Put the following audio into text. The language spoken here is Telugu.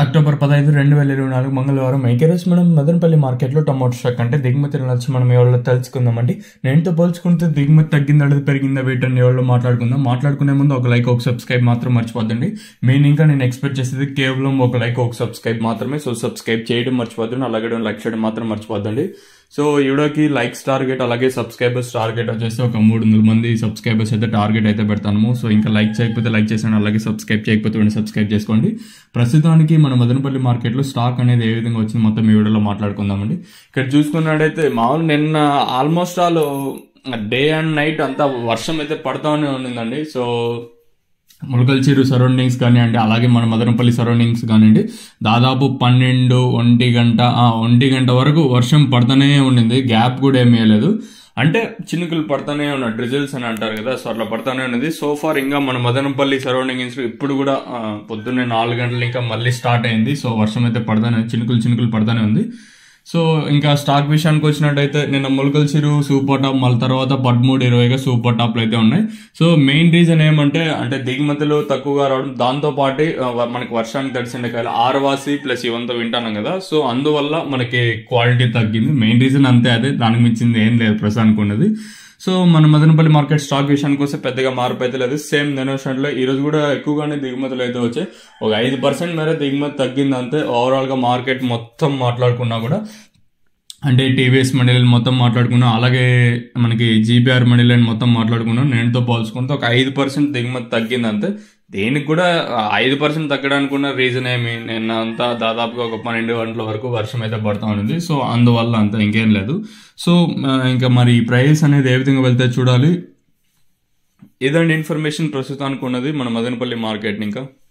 అక్టోబర్ పదహైదు రెండు వేల ఇరవై నాలుగు మంగళవారం ఐకేరోస్ మనం మదనపల్లి మార్కెట్లో టమాటో స్టాక్ అంటే దిగుమతి నచ్చి మనం ఎవరో తెలుసుకుందామండి నేనుతో పోల్చుకుంటే దిగుమతి తగ్గిందా లేదా పెరిగిందా వీటన్ని ఎవరో మాట్లాడుకుందాం మాట్లాడుకునే ముందు ఒక లైక్ ఒక సబ్స్క్రైబ్ మాత్రం మర్చిపోద్దండి మెయిన్ ఇంకా నేను ఎక్స్పెక్ట్ చేసేది కేవలం ఒక లైక్ ఒక సబ్స్క్రైబ్ మాత్రమే సో సబ్స్క్రైబ్ చేయడం మర్చిపోద్దండి అలాగే లైక్ చేయడం మాత్రం మర్చిపోద్దండి సో ఈ వీడియోకి లైక్స్ టార్గెట్ అలాగే సబ్స్క్రైబర్స్ టార్గెట్ వచ్చేసి ఒక మూడు వందల మంది సబ్స్క్రైబర్స్ అయితే టార్గెట్ అయితే పెడతాము సో ఇంకా లైక్ చేయకపోతే లైక్ చేసాను అలాగే సబ్స్క్రైబ్ చేయకపోతే వెంటనే సబ్స్క్రైబ్ చేసుకోండి ప్రస్తుతానికి మన మదనపల్లి మార్కెట్లో స్టాక్ అనేది ఏ విధంగా వచ్చింది మొత్తం ఈ వీడియోలో మాట్లాడుకుందామండి ఇక్కడ చూసుకున్నట్టయితే మామూలు నిన్న almost all day and night అంతా వర్షం అయితే పడతానే ఉండిందండి సో ములకల్చీరు సరౌండింగ్స్ కానివ్వండి అలాగే మన మదనపల్లి సరౌండింగ్స్ కానివ్వండి దాదాపు పన్నెండు ఒంటి గంట ఆ, ఒంటి గంట వరకు వర్షం పడుతూనే ఉండింది గ్యాప్ కూడా ఏమీ లేదు అంటే చినుకులు పడతానే ఉన్నాయి డ్రిజిల్స్ అని అంటారు కదా సో అట్లా పడతానే ఉన్నది సో ఫార్ ఇంకా మన మదనపల్లి సరౌండింగ్స్ ఇప్పుడు కూడా ఆ, పొద్దున్నే నాలుగు గంటలు ఇంకా మళ్ళీ స్టార్ట్ అయింది సో వర్షం అయితే పడతానే చినుకులు చినుకులు పడతానే ఉంది సో ఇంకా స్టాక్ విషయానికి వచ్చినట్టయితే నిన్న ములకల్ చిరు సూపర్ టాప్ మళ్ళీ తర్వాత పదమూడు ఇరవైగా సూపర్ టాప్లు అయితే ఉన్నాయి సో మెయిన్ రీజన్ ఏమంటే అంటే దిగుమతులు తక్కువగా రావడం దాంతో పాటు ఆ, మనకి వర్షానికి తడిసిన కాయలు ఆరవాసి ప్లస్ ఇవంతా వింటాను కదా సో అందువల్ల మనకి క్వాలిటీ తగ్గింది మెయిన్ రీజన్ అంతే అదే దానికి మించింది ఏం లేదు ప్రస్తుతానికి ఉన్నది సో మన మదనపల్లి మార్కెట్ స్టాక్ విషయానికి వస్తే పెద్దగా మార్పు అయితే లేదు సేమ్ నెనోషన్లో ఈ రోజు కూడా ఎక్కువగానే దిగుమతులు అయితే వచ్చాయి ఒక ఐదు పర్సెంట్ మేర దిగుమతి తగ్గింది అంతే ఓవరాల్ గా మార్కెట్ మొత్తం మాట్లాడుకున్నా కూడా అంటే టీవీఎస్ మండలిని మొత్తం మాట్లాడుకున్నాం అలాగే మనకి జీపీఆర్ మండలిని మొత్తం మాట్లాడుకున్నాం నేనుతో పోల్చుకుంటే ఒక ఐదు పర్సెంట్ దిగుమతి తగ్గింది అంతే దేనికి కూడా ఆ ఐదు పర్సెంట్ తగ్గడానికి ఉన్న రీజన్ ఏమి నిన్న అంతా దాదాపుగా ఒక పన్నెండు గంటల వరకు వర్షం అయితే పడతా ఉంది సో అందువల్ల అంత ఇంకేం లేదు సో ఆ, ఇంకా మరి ఈ ప్రైస్ అనేది ఏ విధంగా వెళ్తే చూడాలి ఇదండి ఇన్ఫర్మేషన్ ప్రస్తుతానికి ఉన్నది మన మదనపల్లి మార్కెట్ ఇంకా